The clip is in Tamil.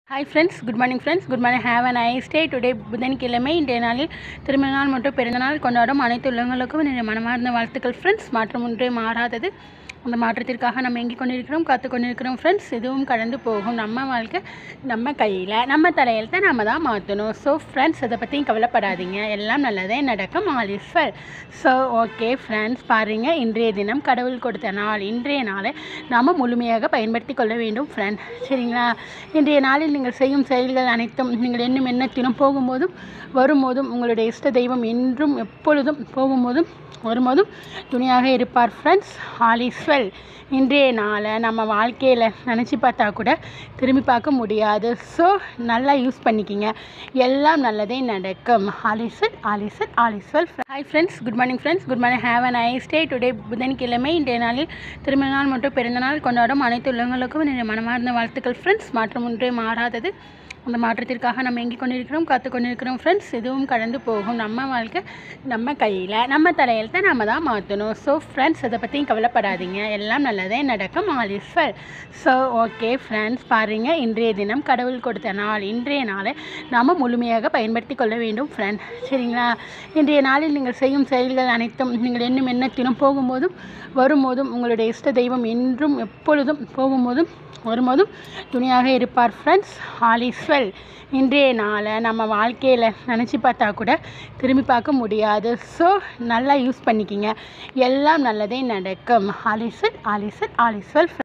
hi friends good morning friends good morning have a nice day today புதன்கிழமை இன்றைய நாளில் திருமண நாள் மற்றும் பிறந்தநாள் கொண்டாடும் அனைத்து உள்ளங்களுக்கும் என்னுடைய மனமார்ந்த வாழ்த்துக்கள் ஃப்ரெண்ட்ஸ் மாற்றம் ஒன்றே மாறாதது அந்த மாற்றத்திற்காக நம்ம எங்கே கொண்டிருக்கிறோம் காத்து கொண்டிருக்கிறோம் ஃப்ரெண்ட்ஸ் இதுவும் கடந்து போகும் நம்ம வாழ்க்கை நம்ம கையில் நம்ம தலையில் தான் நம்ம தான் மாற்றணும் ஸோ ஃப்ரெண்ட்ஸ் அதை பற்றியும் கவலைப்படாதீங்க எல்லாம் நல்லதே நடக்கும் all is well so okay friends பாருங்க இன்றைய தினம் கடவுள் கொடுத்த நாள் இன்றைய நாளை நாம் முழுமையாக பயன்படுத்தி கொள்ள வேண்டும் ஃப்ரெண்ட் சரிங்களா இன்றைய நாளில் நீங்கள் செய்யும் செயல்கள் அனைத்தும் நீங்கள் என்னும் எண்ணத்திலும் போகும்போதும் வரும்போதும் உங்களுடைய இஷ்ட தெய்வம் என்றும் எப்பொழுதும் போகும்போதும் வரும்போதும் துணையாக இருப்பார் ஃப்ரெண்ட்ஸ் ஆல் இஸ் வெல் இன்றைய நாளை நம்ம வாழ்க்கையில் நினச்சி பார்த்தா கூட திரும்பி பார்க்க முடியாது ஸோ நல்லா யூஸ் பண்ணிக்கிங்க எல்லாம் நல்லதே நடக்கும் all is well all is well all is well hi friends good morning friends good morning have a nice day today புதன்கிழமை இன்றைய நாளில் திருமண நாள் மற்றும் பிறந்தநாள் கொண்டாடும் அனைத்து உள்ளங்களுக்கும் என்னுடைய மனமார்ந்த வாழ்த்துக்கள் ஃப்ரெண்ட்ஸ் மாற்றம் ஒன்றே மாறாதது அந்த மாற்றத்திற்காக நம்ம எங்கே கொண்டிருக்கிறோம் காத்து கொண்டிருக்கிறோம் ஃப்ரெண்ட்ஸ் இதுவும் கடந்து போகும் நம்ம வாழ்க்கை நம்ம கையில் நம்ம தலையில் தான் நம்ம தான் மாற்றணும் ஸோ ஃப்ரெண்ட்ஸ் அதை பற்றியும் கவலைப்படாதீங்க எல்லாம் நல்லதே நடக்கும் all is well so okay friends பாருங்கள் இன்றைய தினம் கடவுள் கொடுத்த நாள் இன்றைய நாளை நாம் முழுமையாக பயன்படுத்தி கொள்ள வேண்டும் ஃப்ரெண்ட் சரிங்களா இன்றைய நாளில் நீங்கள் செய்யும் செயல்கள் அனைத்தும் நீங்கள் என்னும் எண்ணத்திலும் போகும்போதும் வரும்போதும் உங்களுடைய இஷ்ட தெய்வம் என்றும் எப்பொழுதும் போகும்போதும் வரும்போதும் துணையாக இருப்பார் ஃப்ரெண்ட்ஸ் ஆல் இஸ் வெல் இன்றைய நாளை நம்ம வாழ்க்கையில் நினச்சி பார்த்தா கூட திரும்பி பார்க்க முடியாது ஸோ நல்லா யூஸ் பண்ணிக்கிங்க எல்லாம் நல்லதே நடக்கும் all is well all is well all is well